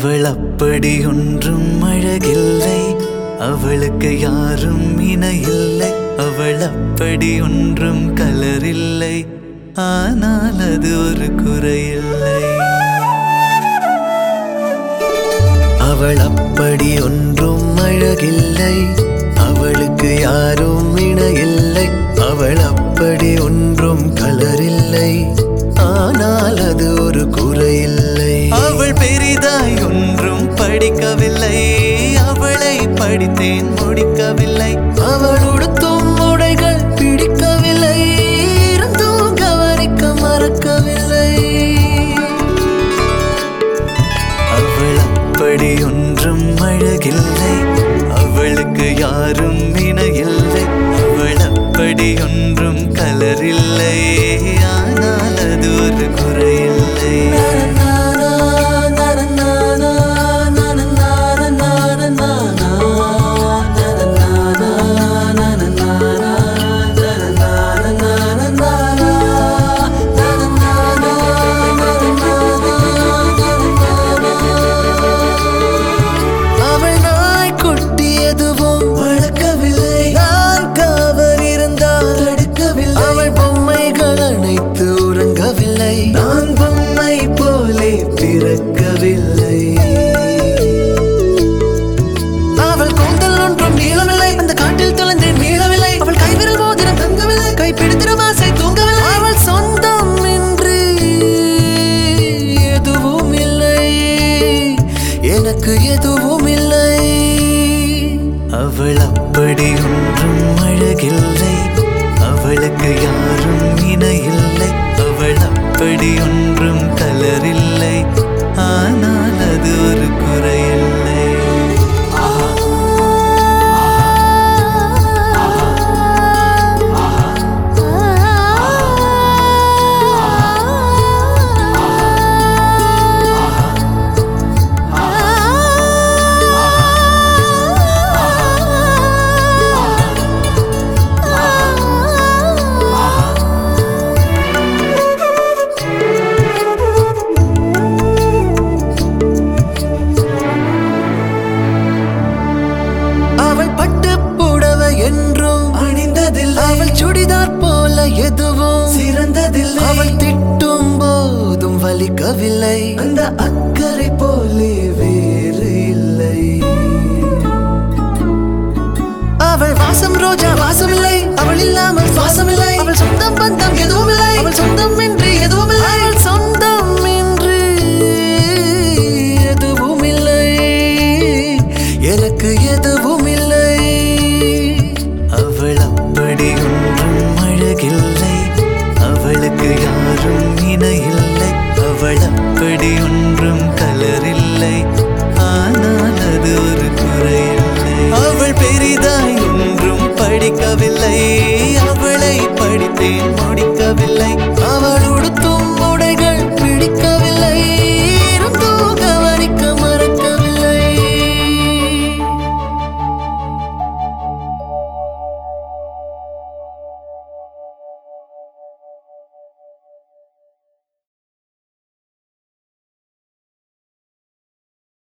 அவள் அப்படி ஒன்றும் அழகில்லை அவளுக்கு யாரும் இணையில்லை அவள் அப்படி ஒன்றும் கலரில்லை ஆனால் அது ஒரு குறையில்லை அவள் அப்படி ஒன்றும் அழகில்லை அவளுக்கு யாரும் இணையில்லை அவள் அப்படி ஒன்றும் கலரில்லை ஆனால் அது ஒரு குறையில்லை அவள் பெரிதாய் ஒன்றும் படிக்கவில்லை அவளை படித்தேன் முடிக்கவில்லை அவள் உடுத்தும் உடைகள் பிடிக்கவில்லை இருந்தும் கவனிக்க மறக்கவில்லை அவள் அப்படி ஒன்றும் அழகில்லை அவளுக்கு யாரும் இணையில்லை அவள் அப்படி ஒன்றும் கலரில்லை ஆனால் அது ஒரு குறையில்லை அவள் நாய் கொட்டி எதுவும் வளர்க்கவில்லை நான் காவல் இருந்தால் தடுக்கவில்லை அவள் பொம்மைகள் அனைத்து உறங்கவில்லை நான் பொம்மை போலே பிறக்கவில்லை அவள் கூந்தல் ஒன்றும் நீளமில்லை அந்த காட்டில் தொலைந்தேன் மீளவில்லை அவள் கைவிரல் மோதிரம் தங்கவில்லை கைப்பிடித்திடும் ஆசை தூங்கவில்லை அவள் சொந்தம் என்று எதுவும் இல்லை எனக்கு எதுவும் இல்லை அவள் அப்படி ஒன்றும் அழகில்லை அவளுக்கு யாரும் இணையில்லை அவள் அப்படி ஒன்றும் கலரில்லை ஆனால் அது ஒரு குறையில்லை அவள் பட்டு புடவை என்றும் அணிந்ததில்லை அவள் சுடிதார் போல எதுவும் சிறந்ததில்லை அவள் திட்டும் போதும் வலிக்கவில்லை அந்த அக்கறை போலே வேறு இல்லை அவள் வாசம் ரோஜா வாசமில்லை அவள் இல்லாமல் வாசமில்லை அவள் சொந்தம் பந்தம் எதுவும் இல்லை அவள் சொந்தம் என்று எதுவும் இல்லை அவள் சொந்தம் என்று எதுவும் இல்லை எனக்கு எதுவும் இல்லை அவள் அப்படி ஒன்றும் அழகில்லை அவளுக்கு யாரும் இணையில்லை அவள் அப்படி ஒன்றும்